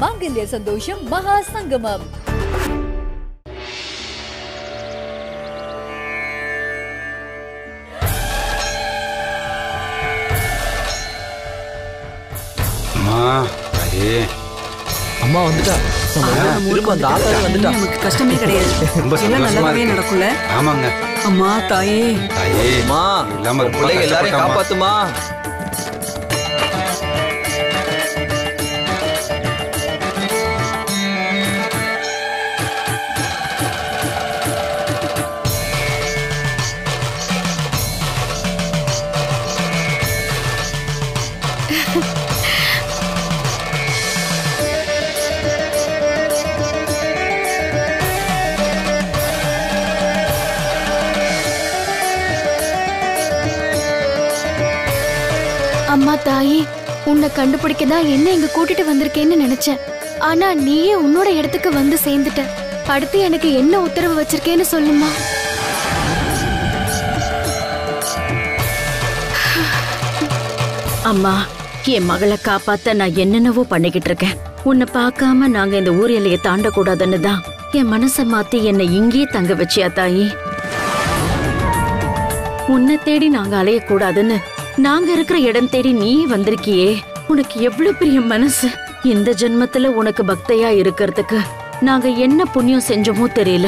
மாங்கல்ய சந்தோஷம் மகா சங்கமம் அம்மா தாயே அம்மா வந்துட்டா திரும்ப அந்த ஆத்தாவே வந்துட்டா நமக்கு கஷ்டமே கிடையாது ரொம்ப எல்லாம் சந்தோஷமா நல்லாவே இருக்கு. நடக்கும்ல ஆமாங்க அம்மா தாயே தாயே அம்மா இல்லாம ரொம்ப பிள்ளைங்க எல்லாரையும் கஷ்டப்பட்டோம்மா. காப்பாத்துமா அம்மா தாயே உன்னை கண்டுபிடிக்க தான் என்ன இங்க கூட்டிட்டு வந்திருக்கேன்னு நினைச்சேன் ஆனா நீயே உன்னோட இடத்துக்கு வந்து சேர்ந்துட்ட அடுத்து எனக்கு என்ன உத்தரவு வச்சிருக்கேன்னு சொல்லுமா அம்மா என் மகளை காப்பாத்த நான் என்னென்னவோ பண்ணிக்கிட்டு இருக்கேன் உன்னை பார்க்காம நாங்க இந்த ஊர் எல்லையை தாண்டக்கூடாதுன்னு தான் என் மனசை மாத்தி என்னை இங்கேயே தங்க வச்சியா தாயி உன்னை தேடி நாங்க அலையக்கூடாதுன்னு நாங்க இருக்கிற இடம் தேடி நீ வந்திருக்கியே உனக்கு எவ்வளவு பெரிய மனசு இந்த ஜென்மத்துல உனக்கு பக்தையா இருக்கிறதுக்கு நாங்க என்ன புண்ணியம் செஞ்சோமோ தெரியல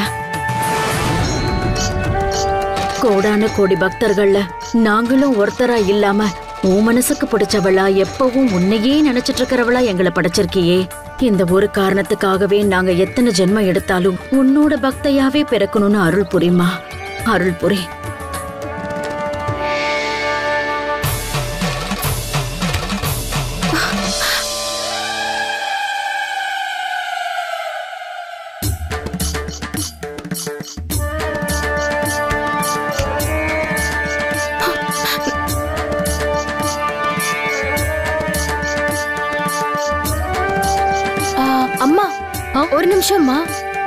கோடான கோடி பக்தர்கள்ல நாங்களும் ஒருத்தரா இல்லாம உன் மனசுக்கு பிடிச்சவளா எப்பவும் உன்னையே நினைச்சிட்டு இருக்கிறவளா எங்களை படைச்சிருக்கியே இந்த ஒரு காரணத்துக்காகவே நாங்க எத்தனை ஜென்மம் எடுத்தாலும் உன்னோட பக்தையாவே பிறக்கணும்னு அருள் புரியுமா அருள் புரி ஆ, அம்மா ஒரு நிமிஷம்மா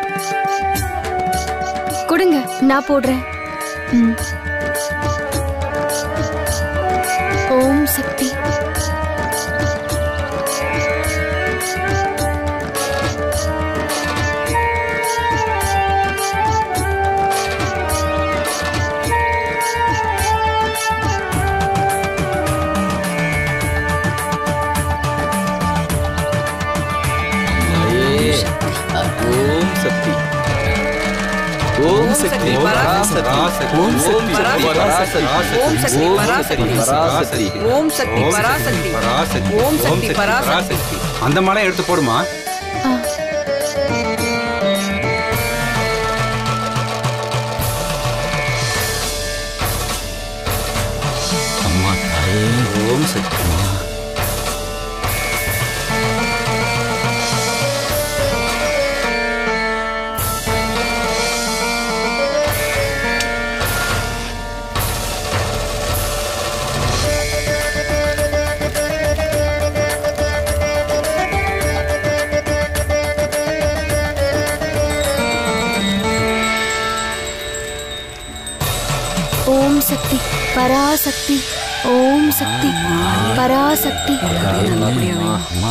கொடுங்க நான் போடுறேன் ம். ஓம் சக்தி தாயே. ஓம் சக்தி ஓம் சக்தி பராசக்தி ஓம் சக்தி பராசக்தி ஓம் சக்தி பராசக்தி பராசக்தி ஓம் சக்தி பராசக்தி பராசக்தி ஓம் சக்தி பராசக்தி அந்த மாலை எடுத்து போடுமா ஆ. அம்மா தாயே ஓம் சக்தி ஓம் சக்தி பராசக்தி ஓம் சக்தி பராசக்தி அம்மா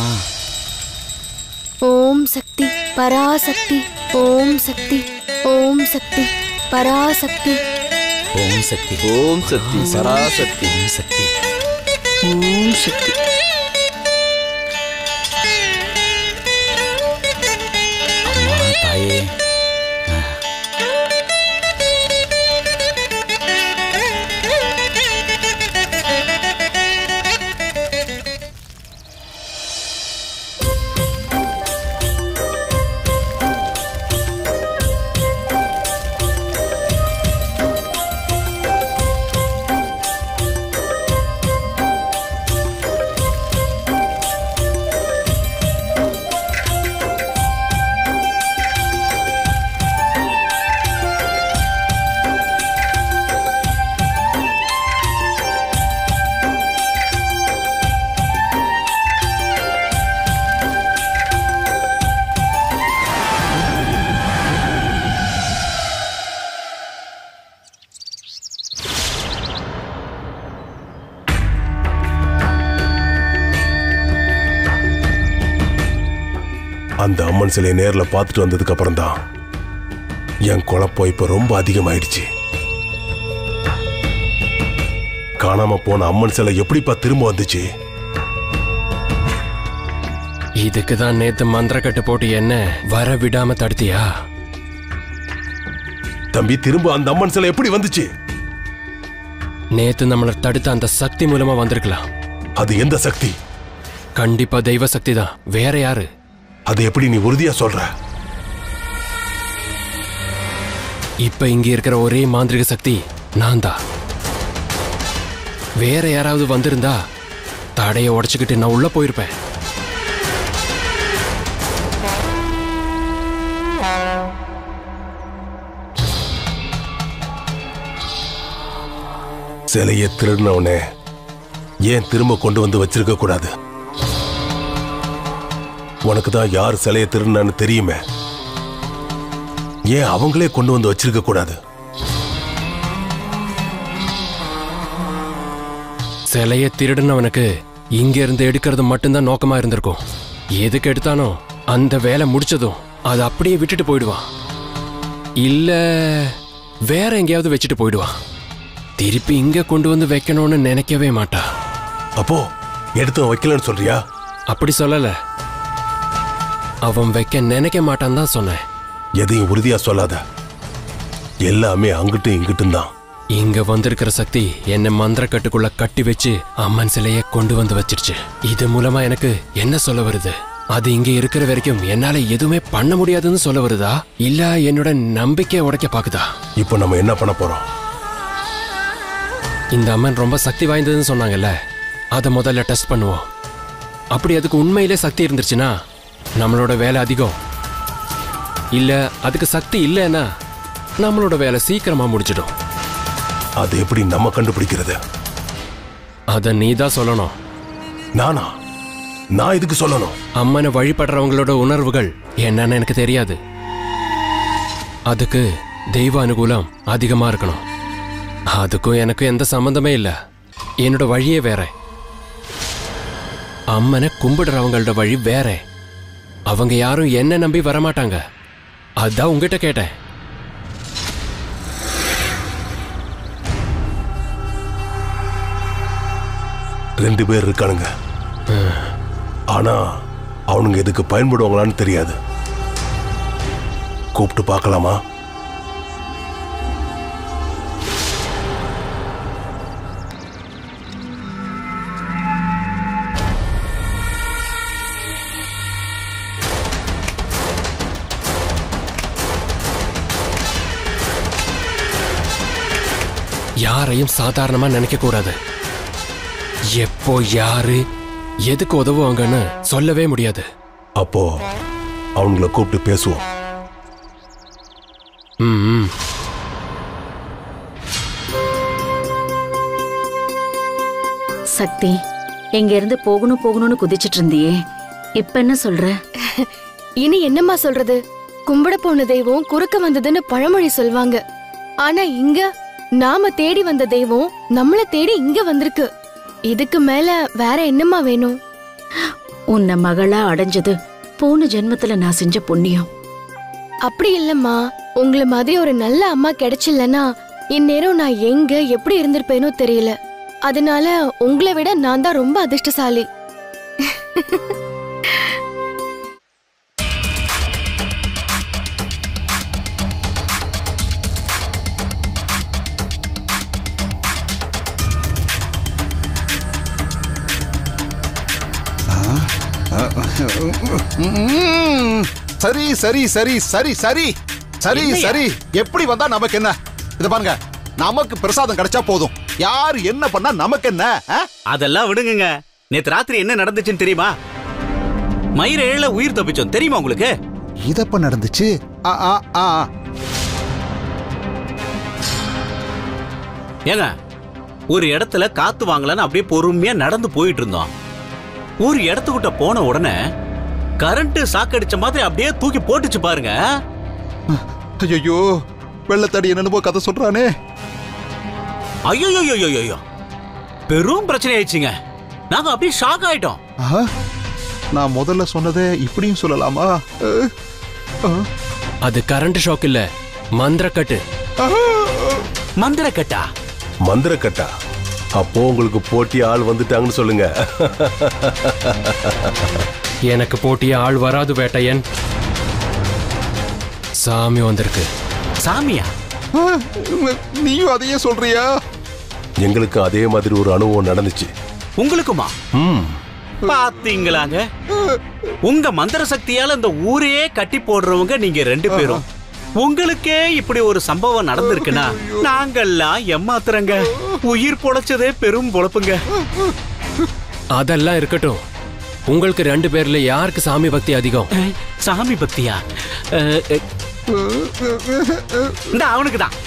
ஓம் சக்தி பராசக்தி ஓம் சக்தி ஓம் சக்தி பராசக்தி ஓம் சக்தி ஓம் சக்தி பராசக்தி ஓம் சக்தி ஓம் சக்தி அம்மா தாயே அந்த அம்மன் சிலையை நேர்ல பார்த்துட்டு வந்ததுக்கு அப்புறம் தான் என் குழப்பம் இப்ப ரொம்ப அதிகமாயிடுச்சு காணாம போன அம்மன் சிலை எப்படிப்பா திரும்ப வந்துச்சு இதுக்கு தான் நேத்து மந்திரக்கட்டு போட்டு என்ன வர விடாம தடுத்தியா தம்பி திரும்ப அந்த அம்மன் சிலை எப்படி வந்துச்சு நேத்து நம்மளை தடுத்த அந்த சக்தி மூலமா வந்திருக்கலாம் அது எந்த சக்தி கண்டிப்பா தெய்வ சக்தி தான் வேற யாரு அது எப்படி நீ உறுதியா சொல்ற இப்ப இங்க இருக்கிற ஒரே மாந்திரிக சக்தி நான் தான் வேற யாராவது வந்திருந்தா தடைய உடைச்சுக்கிட்டு நான் உள்ள போயிருப்பேன் சிலையை திருடினவனே ஏன் திரும்ப கொண்டு வந்து வச்சிருக்க கூடாது உனக்கு தான் யார் சிலையை திருடினான்னு தெரியுமே ஏன் அவங்களே கொண்டு வந்து வச்சிருக்க கூடாது சிலைய திருடுனவனுக்கு இங்க இருந்து எடுக்கிறது மட்டும்தான் நோக்கமா இருந்திருக்கும் எதுக்கு எடுத்தானோ அந்த வேலை முடிச்சதும் அதை அப்படியே விட்டுட்டு போயிடுவான் இல்ல வேற எங்கேயாவது வச்சுட்டு போயிடுவான் திருப்பி இங்க கொண்டு வந்து வைக்கணும்னு நினைக்கவே மாட்டா அப்போ எடுத்து வைக்கலன்னு சொல்றியா அப்படி சொல்லல அவன் வைக்க நினைக்க மாட்டான் தான் சொன்னேன் எதையும் உறுதியா சொல்லாத எல்லாமே அங்கிட்டும் இங்கிட்டும் தான் இங்க வந்திருக்கிற சக்தி என்ன மந்திரக்கட்டுக்குள்ள கட்டி வச்சு அம்மன் சிலைய கொண்டு வந்து வச்சிருச்சு இது மூலமா எனக்கு என்ன சொல்ல வருது அது இங்க இருக்கிற வரைக்கும் என்னால எதுவுமே பண்ண முடியாதுன்னு சொல்ல வருதா இல்ல என்னோட நம்பிக்கையை உடைக்க பாக்குதா இப்போ நம்ம என்ன பண்ண போறோம் இந்த அம்மன் ரொம்ப சக்தி வாய்ந்ததுன்னு சொன்னாங்கல்ல அதை முதல்ல டெஸ்ட் பண்ணுவோம் அப்படி அதுக்கு உண்மையிலே சக்தி இருந்துருச்சுன்னா நம்மளோட வேலை அதிகம் இல்ல அதுக்கு சக்தி இல்லைன்னா நம்மளோட வேலை சீக்கிரமா முடிச்சிடும் அது எப்படி நம்ம கண்டுபிடிக்கிறது அதை நீ தான் சொல்லணும் நானா நான் இதுக்கு சொல்லணும் அம்மனை வழிபடுறவங்களோட உணர்வுகள் என்னன்னு எனக்கு தெரியாது அதுக்கு தெய்வ அனுகூலம் அதிகமா இருக்கணும் அதுக்கும் எனக்கும் எந்த சம்பந்தமே இல்ல என்னோட வழியே வேற அம்மனை கும்பிடுறவங்களோட வழி வேற அவங்க யாரும் என்ன நம்பி வரமாட்டாங்க அதான் உங்ககிட்ட கேட்டேன் ரெண்டு பேர் இருக்கானுங்க ஆனா அவனுங்க இதுக்கு பயன்படுவாங்களான்னு தெரியாது கூப்பிட்டு பார்க்கலாமா யாரையும் சாதாரணமா நினைக்க கூடாது எப்போ யாரு எதுக்கு உதவுவாங்கன்னு சொல்லவே முடியாது அப்போ அவங்கள கூப்பிட்டு பேசுவோம் ம், ம் சக்தி எங்க இருந்து போகணும் போகணும்னு குதிச்சிட்டு இருந்தியே இப்ப என்ன சொல்ற இனி என்னம்மா சொல்றது கும்பிட போன தெய்வம் குறுக்க வந்ததுன்னு பழமொழி சொல்வாங்க ஆனா இங்க நாம தேடி வந்த தெய்வம் நம்மள தேடி இங்க வந்திருக்கு இதுக்கு மேல வேற என்னம்மா வேணும் உன்னை மகளா அடைஞ்சது போன ஜென்மத்துல நான் செஞ்ச புண்ணியம் அப்படி இல்லம்மா உங்கள மாதிரி ஒரு நல்ல அம்மா கிடைச்சில்லனா இந்நேரம் நான் எங்க எப்படி இருந்திருப்பேனோ தெரியல அதனால உங்களை விட நான் தான் ரொம்ப அதிர்ஷ்டசாலி ம்ம். சரி சரி சரி சரி சரி சரி சரி எப்படி வந்தா நமக்கு என்ன இத பாருங்க நமக்கு பிரசாதம் கிடைச்சா போதும் யார் என்ன பண்ணா நமக்கு என்ன ஆ? அதெல்லாம் விடுங்கங்க நேத்து ராத்திரி என்ன நடந்துச்சுன்னு தெரியுமா மயிரேழ உயிர் தப்பிச்சோம் தெரியுமா உங்களுக்கு இதப்ப நடந்துச்சு ஆ, ஆ, ஆ, ஆ. ஏங்க ஒரு இடத்துல காத்து வாங்கலான்னு அப்படியே பொறுமையா நடந்து போயிட்டு இருந்தோம் ஒரு இடத்துக்கிட்ட போன உடனே கரண்ட் சாக்கடிச்ச மாதிரி அப்படியே தூக்கி போட்டுச்சு பாருங்க ஐயோ வெள்ளத்தடி என்னென்னமோ கதை சொல்றானே ஐயோ பெரும் பிரச்சனை ஆயிடுச்சுங்க நாங்க அப்படியே ஷாக் ஆயிட்டோம் ஆ? நான் முதல்ல சொன்னதை இப்படியும் சொல்லலாமா அஹ், அஹ், அது கரண்ட் ஷாக் இல்ல மந்திரக்கட்டு மந்திர கட்டா மந்திரக்கட்டா அப்போ உங்களுக்கு போட்டி ஆள் வந்துட்டாங்கன்னு சொல்லுங்க எனக்கு போட்டிய ஆள் வராது வேட்டையன் சாமி வந்திருக்கு சாமியா அஹ், நீயும் அதையே சொல்றியா எங்களுக்கு அதே மாதிரி ஒரு அனுபவம் நடந்துச்சு உங்களுக்குமா ம் பாத்தீங்களாங்க உங்க மந்திர சக்தியால இந்த ஊரையே கட்டி போடுறவங்க நீங்க ரெண்டு பேரும் உங்களுக்கே இப்படி ஒரு சம்பவம் நடந்திருக்குன்னா நாங்கெல்லாம் ஏமாத்துறங்க உயிர் பொழைச்சதே பெரும் பொழப்புங்க அதெல்லாம் இருக்கட்டும் உங்களுக்கு ரெண்டு பேர்ல யாருக்கு சாமி பக்தி அதிகம் அஹ், சாமி பக்தியா அஹ், அஹ், இந்த அவனுக்கு தான்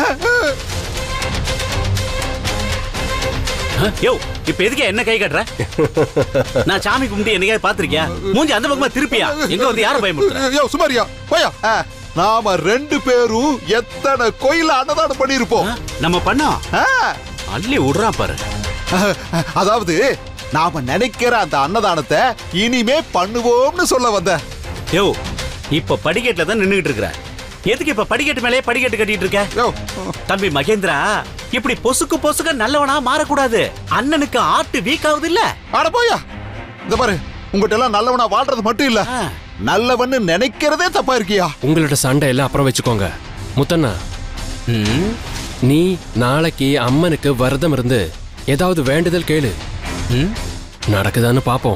யோ இப்ப எதுக்கு என்ன கை கட்டுற நான் சாமி கும்பிட்டு என்னைக்காவது பாத்திருக்கியா மூஞ்சி அந்த பக்கமா திருப்பியா எங்க வந்து யார பயமுறுத்துற யோ சுமாரியா போயா அஹ், நாம ரெண்டு பேரும் எத்தனை கோயில அன்னதானம் பண்ணியிருப்போம் நம்ம பண்ணோம் அஹ், அள்ளி விடுறான் பாரு அஹ், அதாவது நாம நினைக்கிற அந்த அன்னதானத்தை இனிமே பண்ணுவோம்னு சொல்ல வந்த யோ இப்ப படிக்கட்டுல தான் நின்னுகிட்டு இருக்கிற எதுக்கு இப்ப படிக்கட்டு மேலேயே படிக்கட்டு கட்டிட்டு இருக்க யோ தம்பி மகேந்திரா இப்படி பொசுக்கு பொசுக்க நல்லவனா மாறக்கூடாது அண்ணனுக்கு ஆட்டு வீக் ஆகுது இல்ல அட போயா இந்த பாரு உங்ககிட்ட எல்லாம் நல்லவனா வாழ்றது மட்டும் இல்ல ஆ. நல்லவன்னு நினைக்கிறதே தப்பா இருக்கியா உங்களோட சண்டை எல்லாம் அப்புறம் வச்சுக்கோங்க முத்தண்ணா நீ நாளைக்கு அம்மனுக்கு விரதம் இருந்து ஏதாவது வேண்டுதல் கேளு நடக்குதான்னு பாப்போம்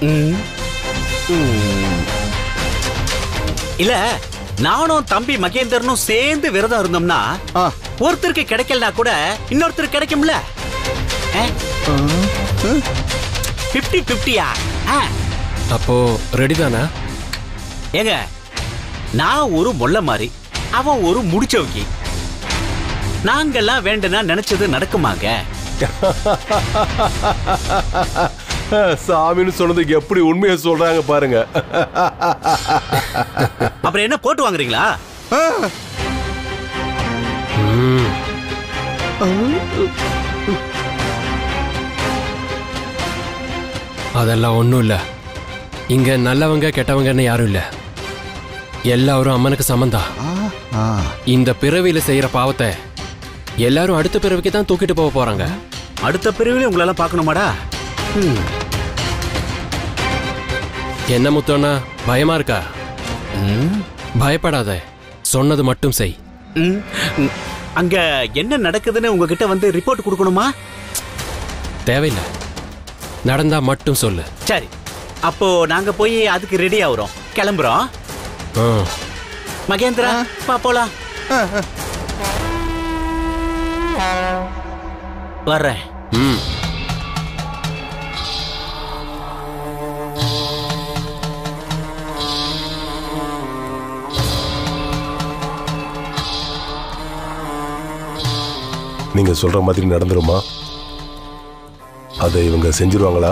இல்ல நானும் தம்பி மகேந்திரனும் சேர்ந்து விரதம் இருந்தோம்னா ஆ. ஒருத்தருக்கு கிடைக்கலனா கூட இன்னொருத்தருக்கு கிடைக்கும்ல பிப்டி பிப்டியா அப்போ ரெடி தானா ஏங்க நான் ஒரு மொள்ள மாதிரி அவன் ஒரு முடிச்சவக்கி நாங்கெல்லாம் வேண்டுனா நினைச்சது நடக்குமாங்க சாமின்னு சொன்னதுக்கு எப்படி உண்மையை சொல்றாங்க பாருங்க அப்புறம் என்ன போட்டு வாங்குறீங்களா ம், அதெல்லாம் ஒண்ணும் இல்ல இங்க நல்லவங்க கெட்டவங்கன்னு யாரும் இல்ல எல்லாரும் அம்மனுக்கு சமந்தா ஆ. இந்த பிறவியில செய்யற பாவத்தை எல்லாரும் அடுத்த பிறவிக்கு தான் தூக்கிட்டு போக போறாங்க அடுத்த பிரிவிலே உங்களெல்லாம் பார்க்கணுமாடா ம். என்ன முத்தோண்ணா பயமா இருக்கா ம். பயப்படாத சொன்னது மட்டும் செய் ம். ம். அங்க என்ன நடக்குதுன்னு உங்ககிட்ட வந்து ரிப்போர்ட் கொடுக்கணுமா தேவையில்லை நடந்தா மட்டும் சொல்லு சரி அப்போ நாங்க போய் அதுக்கு ரெடி ஆகுறோம் கிளம்புறோம் ஆ, மகேந்திரா பா போலாம் வர்றேன் ம் நீங்க சொல்ற மாதிரி நடந்துருமா அதை இவங்க செஞ்சிருவாங்களா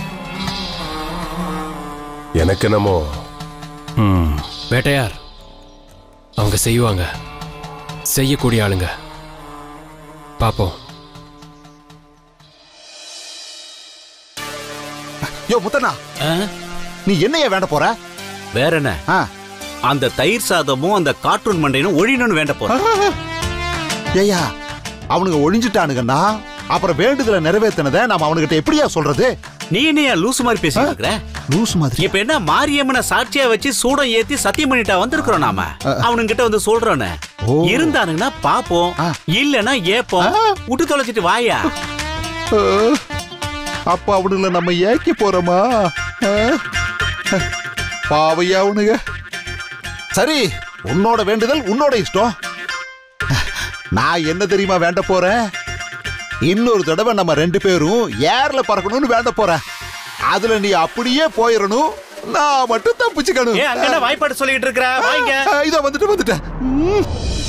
எனக்கு என்னமோ ம் வேட்டையார் அவங்க செய்வாங்க செய்யக்கூடிய ஆளுங்க பாப்போம் யோ முத்தண்ணா ஆ? நீ என்னைய வேண்ட போற வேற என்ன ஆ. அந்த தயிர் சாதமும் அந்த கார்ட்டூன் மண்டையும் ஒழியணும்னு வேண்ட போறேன் ஏயா அவனுங்க ஒழிஞ்சிட்டானுங்கன்னா அப்புறம் வேண்டுதலை நிறைவேத்தினதை நாம அவனுகிட்ட எப்படியா சொல்றது நீ என்னையா லூசு மாதிரி பேசிட்டு இருக்கிற லூஸ் மாதிரி இப்ப என்ன மாரியம்மனை சாட்சியா வச்சு சூடம் ஏத்தி சத்தியம் பண்ணிட்டா வந்திருக்கிறோம் நாம அவனுங்கிட்ட வந்து சொல்றோன்னு ஓ. இருந்தானுங்கன்னா பாப்போம் ஆ. இல்லன்னா ஏப்போம் ஆ. விட்டு தொலைச்சிட்டு வாயா அஹ், அப்ப அவனுங்கள நம்ம ஏக்கி போறோமா அஹ், பாவையா அவனுங்க சரி உன்னோட வேண்டுதல் உன்னோட இஷ்டம் நான் என்ன தெரியுமா வேண்ட போறேன் இன்னொரு தடவை நம்ம ரெண்டு பேரும் ஏர்ல பறக்கணும்னு வேண்ட போறேன் அதுல நீ அப்படியே போயிடணும் நான் மட்டும் தப்பிச்சுக்கணும் ஏ அங்க என்ன வாய்ப்பாடு சொல்லிட்டு இருக்கிற வாங்க அஹ், இதோ வந்துட்டு வந்துட்டேன் ம்.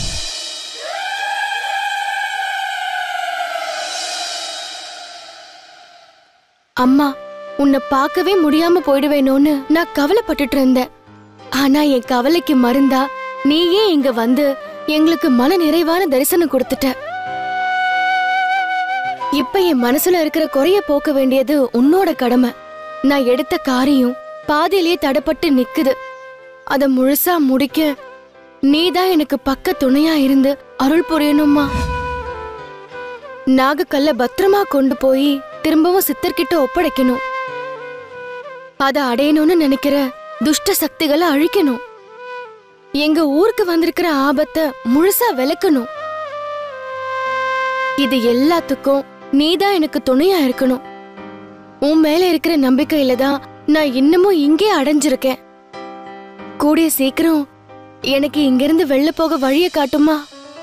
அம்மா உன்னை பார்க்கவே முடியாம போயிடுவேனோன்னு நான் கவலைப்பட்டுட்டு இருந்தேன் ஆனா என் கவலைக்கு மருந்தா நீயே இங்க வந்து எங்களுக்கு மன நிறைவான தரிசனம் கொடுத்துட்ட இப்ப என் மனசுல இருக்கிற குறைய போக்க வேண்டியது உன்னோட கடமை நான் எடுத்த காரியம் பாதியிலேயே தடப்பட்டு நிக்குது அத முழுசா முடிக்க நீதான் எனக்கு பக்க துணையா இருந்து அருள் புரியணுமா நாகக்கல்ல பத்திரமா கொண்டு போய் திரும்பவும் சித்தர்கிட்ட ஒப்படைக்கணும் அத அடையணும்னு நினைக்கிற துஷ்ட சக்திகளை அழிக்கணும் எங்க ஊருக்கு வந்திருக்கிற ஆபத்தை முழுசா விளக்கணும் இது எல்லாத்துக்கும் நீதான் எனக்கு துணையா இருக்கணும் உன் மேல இருக்கிற நம்பிக்கையில தான் நான் இன்னமும் இங்கே அடைஞ்சிருக்கேன் கூடிய சீக்கிரம் எனக்கு இங்கிருந்து வெளில போக வழிய காட்டுமா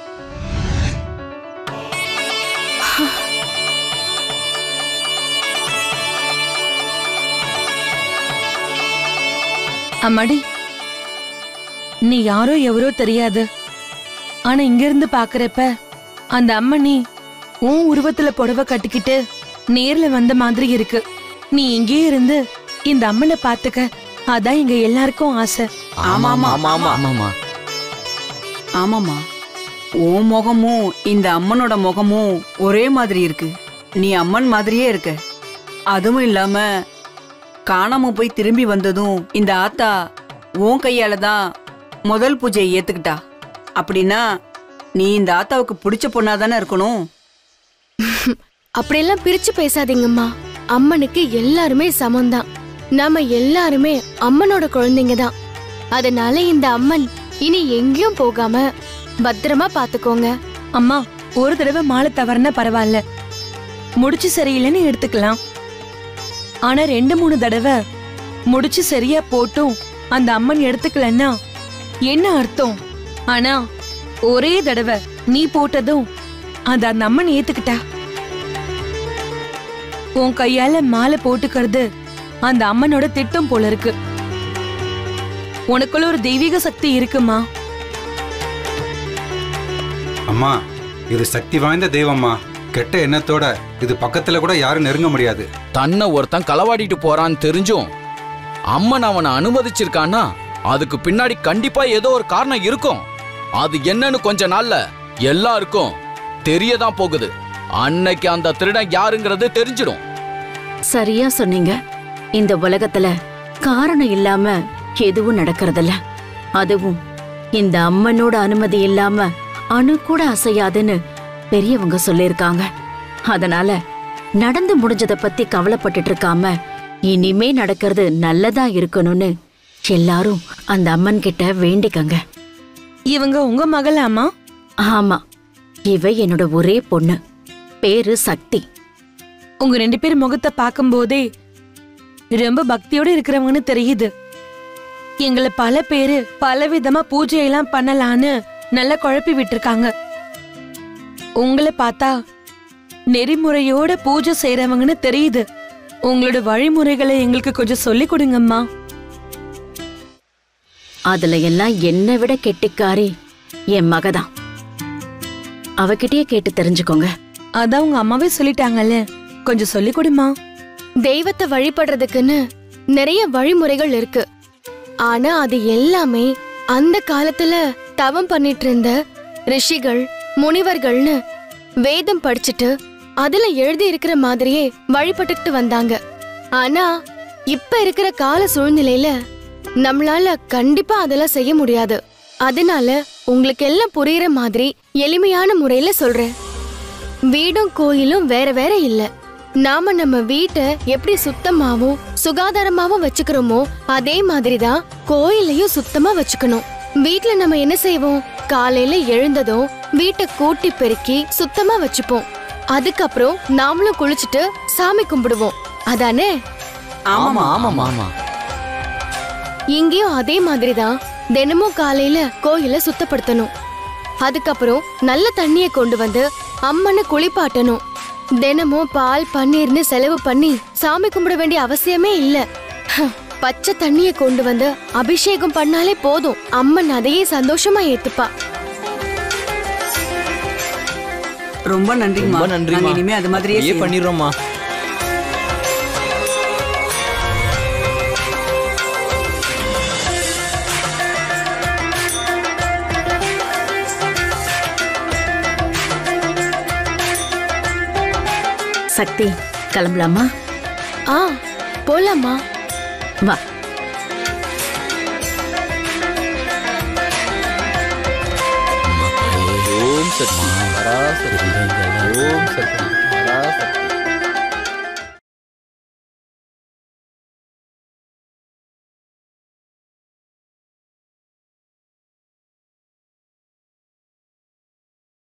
அம்மாடி நீ யாரோ எவரோ தெரியாது ஆனா இங்க இருந்து பாக்குறப்ப அந்த அம்மனி உன் உருவத்துல புடவை கட்டிக்கிட்டு நேர்ல வந்த மாதிரி இருக்கு நீ இங்கே இருந்து இந்த அம்மனை பாத்துக்க அதான் எங்க எல்லாருக்கும் ஆசை ஆமாமா ஆமாமா ஆமாமா ஆமாமா உன் முகமும் இந்த அம்மனோட முகமும் ஒரே மாதிரி இருக்கு நீ அம்மன் மாதிரியே இருக்க அதுவும் இல்லாம காணாம போய் திரும்பி வந்ததும் இந்த ஆத்தா உன் கையால தான் முதல் பூஜையை ஏத்துக்கிட்டா அப்படின்னா நீ இந்த ஆத்தாவுக்கு பிடிச்ச பொண்ணா தானே இருக்கணும் அப்படியெல்லாம் பிரிச்சு பேசாதீங்கம்மா அம்மனுக்கு எல்லாருமே சமம்தான் நாம எல்லாருமே அம்மனோட குழந்தைங்க தான் அதனால இந்த அம்மன் இனி எங்கேயும் போகாம பத்திரமா பாத்துக்கோங்க அம்மா ஒரு தடவை மாலை தவறுனா பரவாயில்ல முடிச்சு சரியில்லைன்னு எடுத்துக்கலாம் ஆனா ரெண்டு மூணு தடவை முடிச்சு சரியா போட்டும் அந்த அம்மன் எடுத்துக்கலன்னா என்ன அர்த்தம் ஆனா ஒரே தடவை நீ போட்டதும் அது அந்த அம்மன் ஏத்துக்கிட்டா உன் கையால மாலை போட்டுக்கிறது அந்த அம்மனோட திட்டம் போல இருக்கு உனக்குள்ள ஒரு தெய்வீக சக்தி இருக்குமா அம்மா இது சக்தி வாய்ந்த தெய்வம்மா கெட்ட எண்ணத்தோட இது பக்கத்துல கூட யாரும் நெருங்க முடியாது தன்னை ஒருத்தன் களவாடிட்டு போறான்னு தெரிஞ்சும் அம்மன் அவனை அனுமதிச்சிருக்கான்னா அதுக்கு பின்னாடி கண்டிப்பா ஏதோ ஒரு காரணம் இருக்கும் அது என்னன்னு கொஞ்ச நாள்ல எல்லாருக்கும் தெரியதான் போகுது அன்னைக்கு அந்த திருடன் யாருங்கிறது தெரிஞ்சிடும் சரியா சொன்னீங்க இந்த உலகத்துல காரணம் இல்லாம எதுவும் நடக்கறதில்ல அதுவும் இந்த அம்மனோட அனுமதி இல்லாம அணு கூட அசையாதுன்னு பெரியவங்க சொல்லிருக்காங்க அதனால நடந்து முடிஞ்சத பத்தி கவலைப்பட்டுட்டு இருக்காம இனிமே நடக்கிறது நல்லதா இருக்கணும்னு எல்லாரும் அந்த அம்மன் கிட்ட வேண்டிக்கங்க இவங்க உங்க மகளாமா ஆமா இவ என்னோட ஒரே பொண்ணு பேரு சக்தி உங்க ரெண்டு பேர் முகத்தை பார்க்கும்போதே ரொம்ப பக்தியோட இருக்கிறவங்கன்னு தெரியுது எங்களை பல பேரு பல விதமா பூஜை எல்லாம் பண்ணலான்னு நல்லா குழப்பி விட்டுருக்காங்க உங்களை பார்த்தா நெறிமுறையோட பூஜை செய்றவங்கன்னு தெரியுது உங்களோட வழிமுறைகளை எங்களுக்கு கொஞ்சம் சொல்லி கொடுங்கம்மா அதுல எல்லாம் என்னை விட கெட்டிக்காரி என் மகதான் அவகிட்டயே கேட்டு தெரிஞ்சுக்கோங்க அதான் உங்க அம்மாவே சொல்லிட்டாங்கல்ல கொஞ்சம் சொல்லி கொடுமா தெய்வத்தை வழிபடுறதுக்குன்னு நிறைய வழிமுறைகள் இருக்கு ஆனா அது எல்லாமே அந்த காலத்துல தவம் பண்ணிட்டு இருந்த ரிஷிகள் முனிவர்கள்னு வேதம் படிச்சுட்டு அதுல எழுதி இருக்கிற மாதிரியே வழிபட்டுக்கிட்டு வந்தாங்க ஆனா இப்ப இருக்கிற கால சூழ்நிலையில நம்மளால கண்டிப்பா அதெல்லாம் செய்ய முடியாது அதனால உங்களுக்கு எல்லாம் புரியுற மாதிரி எளிமையான முறையில சொல்றேன் வீடும் கோயிலும் வேற வேற இல்ல நாம நம்ம வீட்டை எப்படி சுத்தமாவும் சுகாதாரமாவும் வச்சுக்கிறோமோ அதே மாதிரிதான் கோயிலையும் சுத்தமா வச்சுக்கணும் வீட்ல நம்ம என்ன செய்வோம் காலையில எழுந்ததும் வீட்டை கூட்டி பெருக்கி சுத்தமா வச்சுப்போம் அதுக்கப்புறம் நாமளும் குளிச்சுட்டு சாமி கும்பிடுவோம் அதானே ஆமாமா ஆமாமா ஆமா இங்கேயும் அதே மாதிரிதான் தினமும் காலையில கோயில சுத்தப்படுத்தணும் அதுக்கப்புறம் நல்ல தண்ணிய கொண்டு வந்து அம்மனை குளிப்பாட்டணும் தினமும் பால் பன்னீர்னு செலவு பண்ணி சாமி கும்பிட வேண்டிய அவசியமே இல்ல ஹம், பச்சை தண்ணிய கொண்டு வந்து அபிஷேகம் பண்ணாலே போதும் அம்மன் அதையே சந்தோஷமா ஏத்துப்பா ரொம்ப நன்றிம்மா ரொம்ப நன்றிம்மா நாங்க இனிமே அது மாதிரியே அப்படியே செய்றோம். பண்ணிடுறோம்மா சக்தி கிளம்பலாமா ஆ போலாமா வா சக்தி பராசக்தி ஓம் சக்தி